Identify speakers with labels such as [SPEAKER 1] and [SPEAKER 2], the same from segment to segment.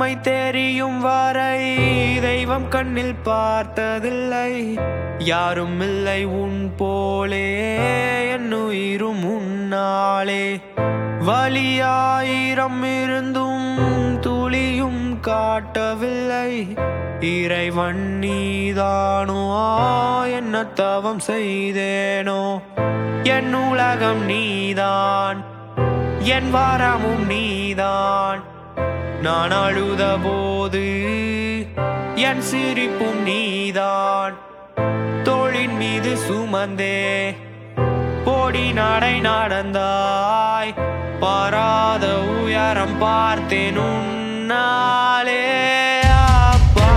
[SPEAKER 1] உண்மை தெரியும் வரை தெய்வம் கண்ணில் பார்த்ததில்லை யாரும் இல்லை உன் போலே என் உயிரும் உன்னாலே வலியாயிரம் இருந்தும் துளியும் காட்டவில்லை இறைவன் நீதானோ என்ன தவம் செய்தேனோ என் உலகம் நீதான் என் வாரமும் நீதான் நான் அழுத போது என் சிரிப்பும் நீதான் தோளின் மீது சுமந்தே போடி நடை நடந்தாய் பாராத உயரம் பார்த்தேன் உன்னாலே அப்பா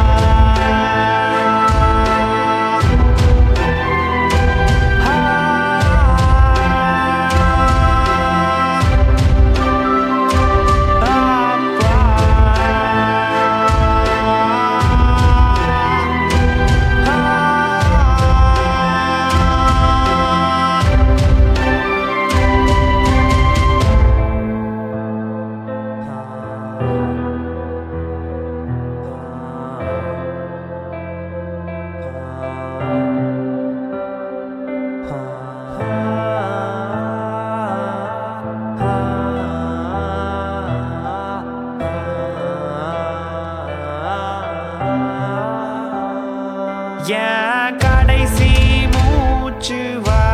[SPEAKER 1] என் கடைசி மூச்சு வரை